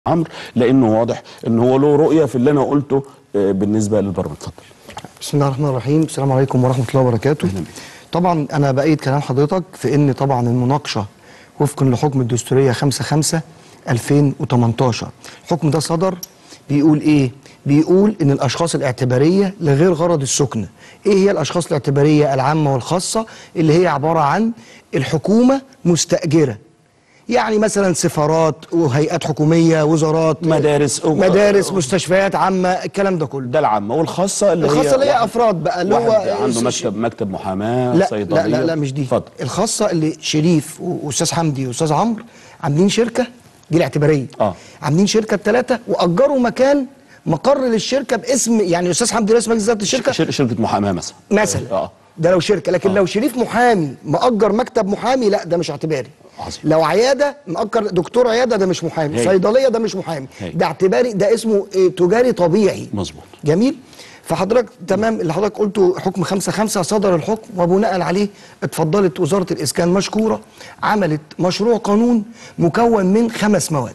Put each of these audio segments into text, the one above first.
عمرو لانه واضح ان هو له رؤيه في اللي انا قلته آه، بالنسبه للبرنامج اتفضل بسم الله الرحمن الرحيم السلام عليكم ورحمه الله وبركاته أهلا بك. طبعا انا بايد كلام حضرتك في ان طبعا المناقشه وفقا لحكم الدستوريه 5 5 2018 الحكم ده صدر بيقول ايه بيقول ان الاشخاص الاعتباريه لغير غرض السكن ايه هي الاشخاص الاعتباريه العامه والخاصه اللي هي عباره عن الحكومه مستاجره يعني مثلا سفارات وهيئات حكوميه وزارات مدارس مدارس مستشفيات عامه الكلام ده كله ده العامه والخاصه اللي الخاصه اللي هي واحد- افراد بقى اللي هو واحد عنده مكتب مكتب محاماه لا صيدليه لا لا لا مش دي اتفضل الخاصه اللي شريف و- واستاذ حمدي واستاذ عمرو عاملين شركه دي الاعتباريه آه. عاملين شركه الثلاثه واجروا مكان مقر للشركه باسم يعني استاذ حمدي رئيس مجلس اداره الشركه شر- شركه محاماه مثلا مثلا اه ده لو شركه لكن لو شريف محامي مأجر مكتب محامي لا ده مش اعتباري عظيم. لو عياده مأجر دكتور عياده ده مش محامي هاي. صيدليه ده مش محامي هاي. ده اعتباري ده اسمه إيه، تجاري طبيعي مظبوط جميل فحضرتك تمام اللي حضرتك قلته حكم خمسة خمسة صدر الحكم وبناء عليه اتفضلت وزارة الإسكان مشكورة عملت مشروع قانون مكون من خمس مواد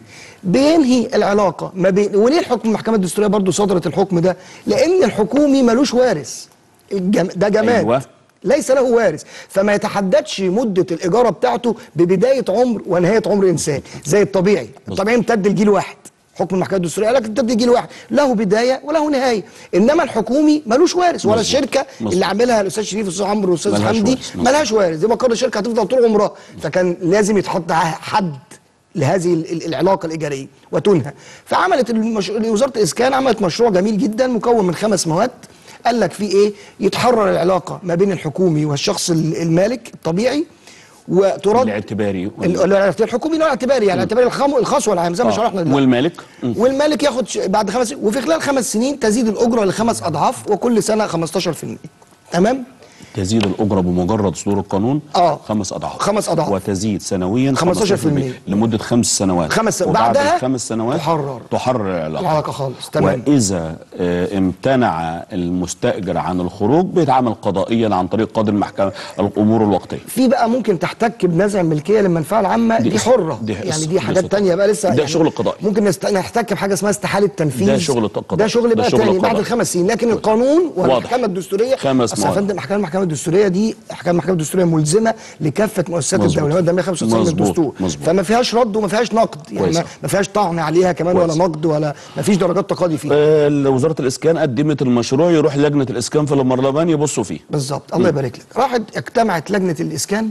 بينهي العلاقة ما بين وليه الحكم المحكمة الدستورية برضو صدرت الحكم ده لأن الحكومي ملوش وارث الجم... ده جماد أيوة. ليس له وارث فما يتحددش مدة الإجارة بتاعته ببداية عمر ونهاية عمر إنسان زي الطبيعي الطبيعي امتد لجيل واحد حكم المحكمة الدستورية قال لك امتد لجيل واحد له بداية وله نهاية إنما الحكومي ملوش وارث ولا مظبوط. الشركة مظبوط. اللي عاملها الأستاذ شريف والأستاذ عمرو والأستاذ ملهاش حمدي وارث. مظبوط. ملهاش وارث دي مقر الشركة هتفضل طول عمرها فكان لازم يتحط حد لهذه ال- ال- العلاقه الايجاريه وتنهى فعملت المش... وزاره الاسكان عملت مشروع جميل جدا مكون من خمس مواد قال لك فيه ايه يتحرر العلاقه ما بين الحكومي والشخص ال- المالك الطبيعي وترد الاعتباري ال- ال- الحكومي اللي هو الاعتباري يعني الاعتباري الخام- الخاص والعام زي ما آه. شرحنا دلوقتي. والمالك مم. والمالك ياخد ش- بعد خمس وفي خلال خمس سنين تزيد الاجره لخمس اضعاف وكل سنه 15% تمام تزيد الاجره بمجرد صدور القانون آه. خمس اضعاف خمس أضعاف. وتزيد سنويا 15% لمده خمس سنوات خمس- وبعد بعدها الخمس سنوات تحرر. تحرر العلاقه العلاقه خالص تمام واذا آه، امتنع المستاجر عن الخروج بيتعامل قضائيا عن طريق قاضي المحكمه الامور الوقتيه في بقى ممكن تحتك بنزع الملكيه للمنفعه العامه دي دي, قصة. حره دي يعني قصة. دي دي حاجات قصة. تانية بقى لسه ده يعني شغل قضائي. ممكن نست... نحتك بحاجه اسمها استحاله تنفيذ ده شغل قضائي. ده شغل ده بقى شغل تاني بعد قضائي. الخمس سنين لكن القانون والمحكمه الدستوريه خمس اصل يا مواد. فندم احكام المحكمه الدستوريه دي احكام المحكمه الدستوريه ملزمه لكافه مؤسسات مظبوط. الدوله ده 195 من مظبوط. الدستور مظبوط. فما فيهاش رد وما فيهاش نقد يعني كويس ما, أوي. ما فيهاش طعن عليها كمان كويس. ولا نقد ولا ما فيش درجات تقاضي فيها آه، وزاره الاسكان قدمت المشروع يروح لجنه الاسكان في البرلمان يبصوا فيه بالظبط الله يبارك لك راحت اجتمعت لجنه الاسكان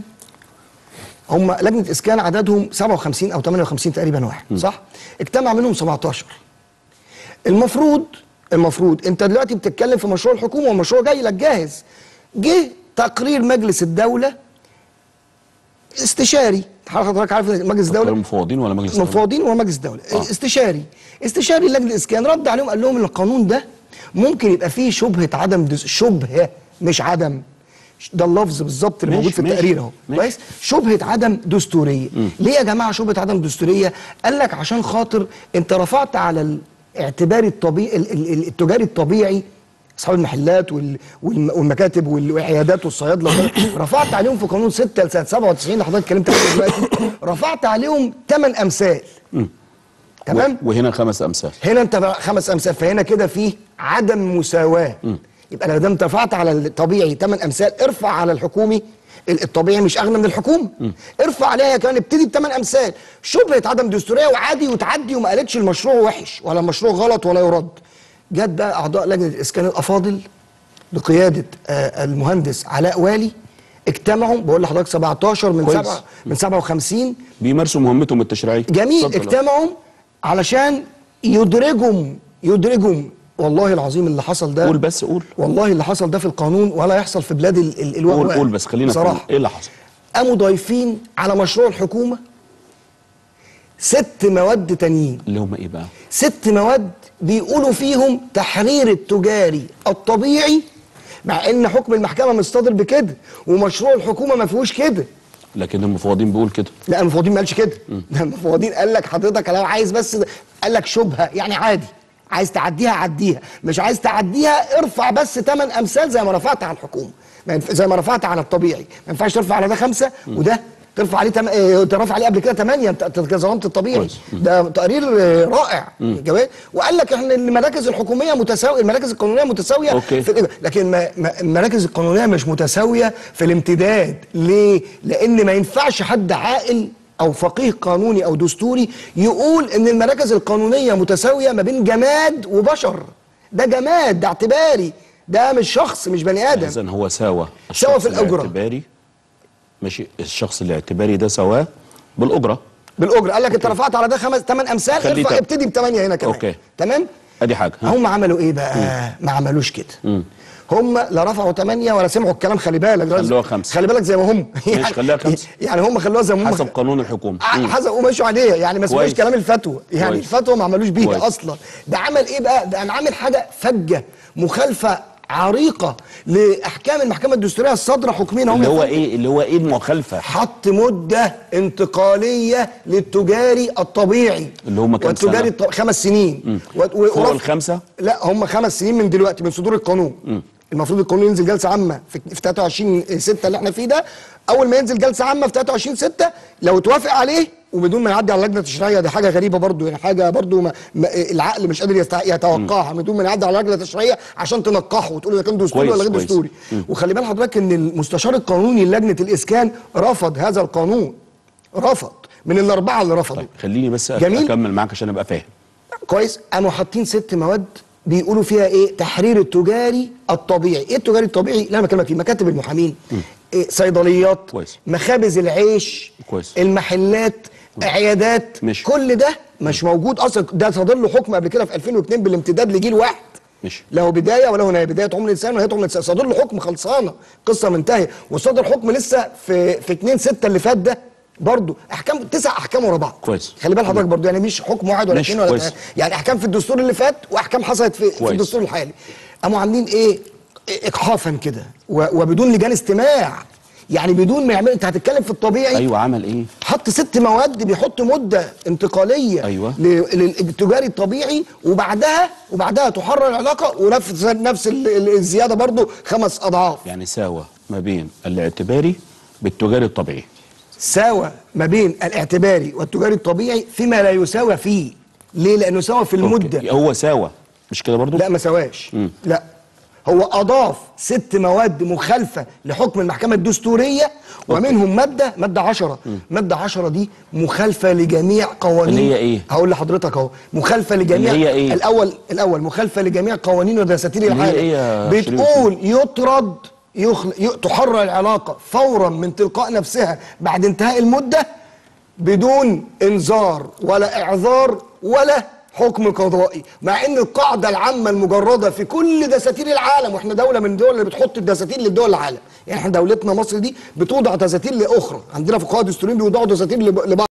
هم لجنه اسكان عددهم 57 او 58 تقريبا واحد صح اجتمع منهم 17 المفروض المفروض انت دلوقتي بتتكلم في مشروع الحكومه والمشروع جاي لك جاهز جه تقرير مجلس الدوله استشاري حضرتك عارف إن مجلس الدوله مفوضين ولا مجلس الدولة؟ مفوضين ومجلس الدوله آه. آه. استشاري استشاري لجنه الاسكان رد عليهم قال لهم ان القانون ده ممكن يبقى فيه شبهه عدم دس... شبهه مش عدم ده اللفظ بالظبط اللي ماشي، موجود في ماشي، التقرير اهو ماشي. كويس شبهه عدم دستوريه ليه يا جماعه شبهه عدم دستوريه قال لك عشان خاطر انت رفعت على الاعتباري الطبيعي ال- ال- ال- التجاري الطبيعي اصحاب المحلات وال- والم- والمكاتب وال- والعيادات والصيادله وكده، رفعت عليهم في قانون 6 لسنه 97 اللي حضرتك اتكلمت عنه دلوقتي رفعت عليهم 8 امثال تمام وهنا خمس امثال هنا انت بقى خمس امثال فهنا كده في عدم مساواه يبقى لو انت رفعت على الطبيعي 8 امثال ارفع على الحكومي ال- الطبيعي مش اغنى من الحكومه ارفع عليها كمان ابتدي بثمان امثال شبهه عدم دستوريه وعادي وتعدي وما قالتش المشروع وحش ولا المشروع غلط ولا يرد جت بقى اعضاء لجنه الاسكان الافاضل بقياده آه، المهندس علاء والي اجتمعوا بقول لحضرتك 17 من كويس. 7 من 57 بيمارسوا مهمتهم التشريعيه جميل اتفضل. اجتمعوا علشان يدرجهم يدرجهم والله العظيم اللي حصل ده قول بس قول والله اللي حصل ده في القانون ولا يحصل في بلاد ال ال الوهو قول قول بس خلينا بصراحه نفهم ايه اللي حصل قاموا ضايفين على مشروع الحكومه ست مواد تانيين اللي هم ايه بقى ست مواد بيقولوا فيهم تحرير التجاري الطبيعي مع ان حكم المحكمه مصطدر بكده ومشروع الحكومه ما فيهوش كده لكن المفوضين بيقول كده لا المفوضين ما قالش كده ده المفوضين قال لك حضرتك لو عايز بس قال لك شبهه يعني عادي عايز تعديها عديها مش عايز تعديها ارفع بس 8 امثال زي ما رفعت على الحكومه ما ينف- زي ما رفعت على الطبيعي ما ينفعش ترفع على ده خمسه وده ترفع عليه تم... اه ترفع عليه قبل كده 8 انت أنت كده ظلمت الطبيعي كويس. ده تقرير اه رائع جواب وقال لك احنا المراكز الحكوميه متساويه المراكز القانونيه متساويه أوكي. في الإج- لكن ما... ما... المراكز القانونيه مش متساويه في الامتداد ليه لان ما ينفعش حد عاقل او فقيه قانوني او دستوري يقول ان المراكز القانونيه متساويه ما بين جماد وبشر ده جماد ده اعتباري ده مش شخص مش بني ادم اذا هو ساوى ساوى الشخص في الأجرة. الاعتباري ماشي الشخص الاعتباري ده سواه بالاجره بالاجره قال لك انت رفعت على ده خمس ثمان امثال خليه ارفع تم. ابتدي بثمانيه هنا كمان أوكي. تمام ادي حاجه ها؟ هم عملوا ايه بقى ما عملوش كده هم لا رفعوا ثمانية ولا سمعوا الكلام خلي بالك خلوها خمسة. خلي بالك زي ما هم ماشي، خليها خمسة. يعني هم خلوها زي ما هم حسب قانون الحكومه ع- مم. حسب ومشوا عليها يعني ما سمعوش كويس. كلام الفتوى يعني كويس. الفتوى ما عملوش بيها كويس. اصلا ده عمل ايه بقى ده انا عامل حاجه فجه مخالفه عريقه لاحكام المحكمه الدستوريه الصادره حكميا هم اللي هو يا فندم. ايه اللي هو ايه المخالفه حط مدة انتقالية للتجاري الطبيعي اللي هم كام والتجاري سنة؟ الط... خمس سنين و... و... فوق ورف- الخمسة؟ لا هم خمس سنين من دلوقتي من صدور القانون المفروض القانون ينزل جلسة عامة في, في 23 6 اللي احنا فيه ده أول ما ينزل جلسة عامة في 23 6 لو توافق عليه وبدون ما يعدي على اللجنة التشريعية دي حاجة غريبة برضو يعني حاجة برضو ما... ما... العقل مش قادر يستع... يتوقعها بدون ما يعدي على اللجنة التشريعية عشان تنقحه وتقول ده كان دستوري كويس، ولا غير كويس. دستوري وخلي بال حضرتك ان المستشار القانوني لجنه الاسكان رفض هذا القانون رفض من الاربعه اللي رفضوا طيب خليني بس أك- جميل. اكمل معاك عشان ابقى فاهم كويس قاموا حاطين ست مواد بيقولوا فيها ايه تحرير التجاري الطبيعي ايه التجاري الطبيعي اللي انا بكلمك فيه مكاتب المحامين إيه صيدليات كويس. مخابز العيش كويس. المحلات عيادات ماشي. كل ده مش موجود اصلا ده صادر له حكم قبل كده في 2002 بالامتداد لجيل واحد ماشي. له بدايه وله نهايه بدايه عمر الانسان ونهايه عمر الانسان صادر له حكم خلصانه قصه منتهيه وصادر حكم لسه في في 2 6 اللي فات ده برضه احكام تسع احكام ورا بعض كويس. خلي بال حضرتك برضه يعني مش حكم واحد ولا ماشي، اثنين ولا كويس. ثلاثه يعني احكام في الدستور اللي فات واحكام حصلت في, في كويس. الدستور الحالي قاموا عاملين ايه اقحافا كده و- وبدون لجان استماع يعني بدون ما يعمل انت هتتكلم في الطبيعي ايوه عمل ايه حط ست مواد بيحط مده انتقاليه أيوة. ل- للتجاري الطبيعي وبعدها وبعدها تحرر العلاقه ونفس نفس ال- ال- الزياده برضو خمس اضعاف يعني ساوى ما بين الاعتباري بالتجاري الطبيعي ساوى ما بين الاعتباري والتجاري الطبيعي فيما لا يساوى فيه ليه لانه ساوى في المده أوكي. هو ساوى مش كده برضو لا ما سواش لا هو اضاف ست مواد مخالفه لحكم المحكمه الدستوريه ومنهم ماده ماده 10 ماده 10 دي مخالفه لجميع قوانين اللي هي إيه؟ هقول لحضرتك اهو مخالفه لجميع اللي هي إيه؟ الاول الاول مخالفه لجميع قوانين ودساتير اللي هي العالم إيه يا بتقول يطرد يخل... ي... تحرر العلاقه فورا من تلقاء نفسها بعد انتهاء المده بدون انذار ولا اعذار ولا حكم قضائي مع ان القاعده العامه المجرده في كل دساتير العالم واحنا دوله من الدول اللي بتحط الدساتير للدول العالم يعني احنا دولتنا مصر دي بتوضع دساتير لاخرى عندنا فقهاء دستوريين بيوضعوا دساتير لب- لبعض